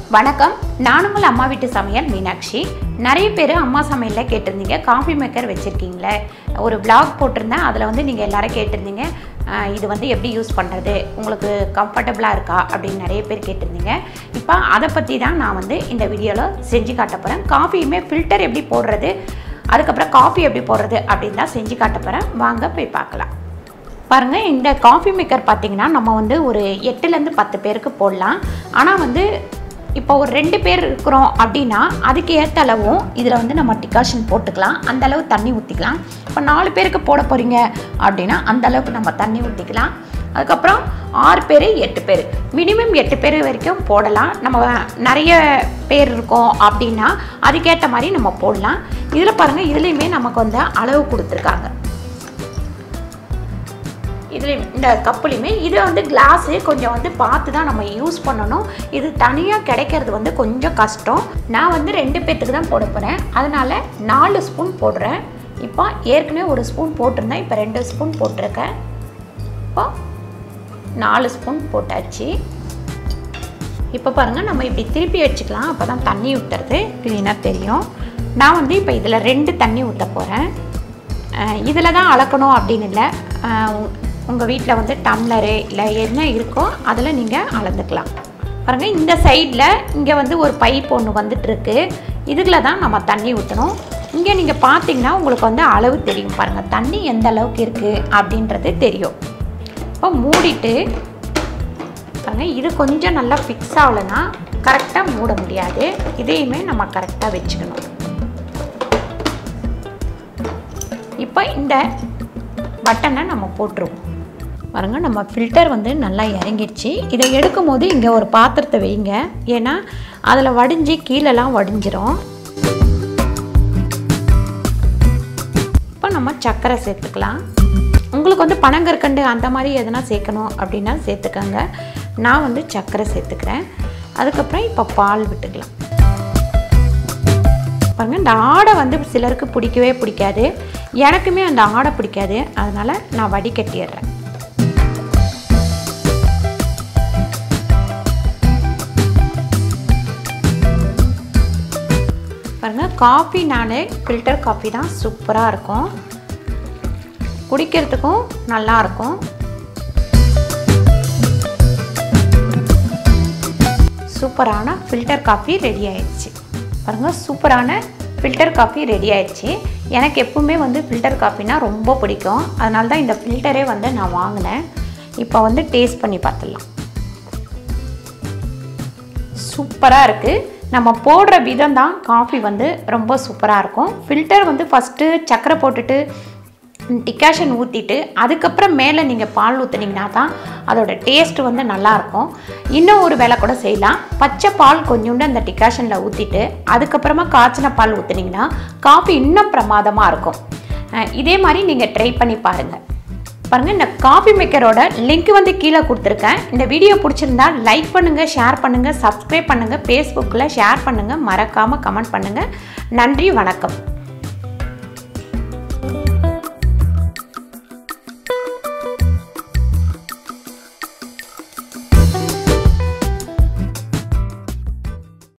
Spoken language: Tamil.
வணக்கம் நான் உங்கள் அம்மா வீட்டு சமையல் மீனாட்சி நிறைய பேர் அம்மா சமையலில் கேட்டிருந்தீங்க காஃபி மேக்கர் வச்சுருக்கீங்களே ஒரு vlog போட்டிருந்தேன் அதில் வந்து நீங்கள் எல்லாரும் கேட்டிருந்தீங்க ஆஹ் இது வந்து எப்படி யூஸ் பண்ணுறது உங்களுக்கு கம்ஃபர்டபுளாக இருக்கா அப்படின்னு நிறைய பேர் கேட்டிருந்தீங்க இப்போ அதை பற்றி தான் நான் வந்து இந்த வீடியோவில் செஞ்சு காட்ட போகிறேன் காஃபியுமே ஃபில்டர் எப்படி போடுறது அதுக்கப்புறம் காஃபி எப்படி போடுறது அப்படின்னு தான் செஞ்சு காட்ட போகிறேன் வாங்க போய் பார்க்கலாம் பாருங்கள் இந்த காஃபி மேக்கர் பார்த்தீங்கன்னா நம்ம வந்து ஒரு எட்டுலேருந்து பத்து பேருக்கு போடலாம் ஆனால் வந்து இப்போ ஒரு ரெண்டு பேர் இருக்கிறோம் அப்படின்னா அதுக்கு ஏற்ற அளவும் இதில் வந்து நம்ம டிகாஷன் போட்டுக்கலாம் அந்த அளவு தண்ணி ஊற்றிக்கலாம் இப்போ நாலு பேருக்கு போட போகிறீங்க அப்படின்னா அந்த அளவுக்கு நம்ம தண்ணி ஊற்றிக்கலாம் அதுக்கப்புறம் ஆறு பேர் எட்டு பேர் மினிமம் எட்டு பேர் வரைக்கும் போடலாம் நம்ம நிறைய பேர் இருக்கோம் அப்படின்னா அதுக்கேற்ற மாதிரி நம்ம போடலாம் இதில் பாருங்கள் இதுலேயுமே நமக்கு வந்து அளவு கொடுத்துருக்காங்க இதில் இந்த கப்புலையுமே இது வந்து கிளாஸு கொஞ்சம் வந்து பார்த்து தான் நம்ம யூஸ் பண்ணணும் இது தனியாக கிடைக்கிறது வந்து கொஞ்சம் கஷ்டம் நான் வந்து ரெண்டு பேர்த்துக்கு தான் போட போகிறேன் அதனால் நாலு ஸ்பூன் போடுறேன் இப்போ ஏற்கனவே ஒரு ஸ்பூன் போட்டிருந்தேன் இப்போ ரெண்டு ஸ்பூன் போட்டிருக்கேன் இப்போ நாலு ஸ்பூன் போட்டாச்சு இப்போ பாருங்கள் நம்ம இப்படி திருப்பி வச்சுக்கலாம் அப்போ தான் தண்ணி ஊற்றுறது க்ளீனாக தெரியும் நான் வந்து இப்போ இதில் ரெண்டு தண்ணி ஊற்ற போகிறேன் இதில் தான் அளக்கணும் அப்படின்னு இல்லை உங்கள் வீட்டில் வந்து டம்ளரு இல்லை என்ன இருக்கோ அதில் நீங்கள் அளந்துக்கலாம் பாருங்கள் இந்த சைடில் இங்கே வந்து ஒரு பைப் ஒன்று வந்துட்டுருக்கு இதுல தான் நம்ம தண்ணி ஊற்றணும் இங்கே நீங்கள் பார்த்தீங்கன்னா உங்களுக்கு வந்து அளவு தெரியும் பாருங்கள் தண்ணி எந்த அளவுக்கு இருக்குது அப்படின்றது தெரியும் இப்போ மூடிட்டு பாருங்கள் இது கொஞ்சம் நல்லா ஃபிக்ஸ் ஆகலைன்னா கரெக்டாக மூட முடியாது இதையுமே நம்ம கரெக்டாக வச்சுக்கணும் இப்போ இந்த பட்டனை நம்ம போட்டுருவோம் பாருங்கள் நம்ம ஃபில்டர் வந்து நல்லா இறங்கிடுச்சு இதை எடுக்கும் போது இங்கே ஒரு பாத்திரத்தை வைங்க ஏன்னா அதில் வடிஞ்சு கீழெல்லாம் வடிஞ்சிரும் இப்போ நம்ம சர்க்கரை சேர்த்துக்கலாம் உங்களுக்கு வந்து பனங்கற்கண்டு அந்த மாதிரி எதனா சேர்க்கணும் அப்படின்னா சேர்த்துக்கோங்க நான் வந்து சர்க்கரை சேர்த்துக்கிறேன் அதுக்கப்புறம் இப்போ பால் விட்டுக்கலாம் பாருங்கள் இந்த ஆடை வந்து சிலருக்கு பிடிக்கவே பிடிக்காது எனக்குமே அந்த ஆடை பிடிக்காது அதனால் நான் வடிகட்டிடுறேன் பாருங்கள் காஃபி நான் ஃபில்டர் காஃபி தான் சூப்பராக இருக்கும் குடிக்கிறதுக்கும் நல்லாயிருக்கும் சூப்பரான ஃபில்டர் காஃபி ரெடி ஆயிடுச்சு பாருங்கள் சூப்பரான ஃபில்டர் காஃபி ரெடி ஆயிடுச்சு எனக்கு எப்பவுமே வந்து ஃபில்டர் காஃபினா ரொம்ப பிடிக்கும் அதனால தான் இந்த ஃபில்டரே வந்து நான் வாங்கினேன் இப்போ வந்து டேஸ்ட் பண்ணி பார்த்துடலாம் சூப்பராக இருக்குது நம்ம போடுற விதம் தான் காஃபி வந்து ரொம்ப சூப்பராக இருக்கும் ஃபில்டர் வந்து ஃபஸ்ட்டு சர்க்கரை போட்டுட்டு டிகாஷன் ஊற்றிட்டு அதுக்கப்புறம் மேலே நீங்கள் பால் ஊற்றுனீங்கன்னா தான் அதோட டேஸ்ட் வந்து நல்லாயிருக்கும் இன்னும் ஒரு வேலை கூட செய்யலாம் பச்சை பால் கொஞ்சோண்டு அந்த டிகாஷனில் ஊற்றிட்டு அதுக்கப்புறமா காய்ச்சின பால் ஊற்றுனீங்கன்னா காஃபி இன்னும் பிரமாதமாக இருக்கும் அஹ் இதே மாதிரி நீங்கள் ட்ரை பண்ணி பாருங்கள் பாருங்கள் இந்த காஃபி மேக்கரோட லிங்க் வந்து கீழே கொடுத்துருக்கேன் இந்த வீடியோ பிடிச்சிருந்தா லைக் பண்ணுங்கள் ஷேர் பண்ணுங்கள் சப்ஸ்கிரைப் பண்ணுங்கள் ஃபேஸ்புக்கில் ஷேர் பண்ணுங்கள் மறக்காமல் கமெண்ட் பண்ணுங்கள் நன்றி வணக்கம்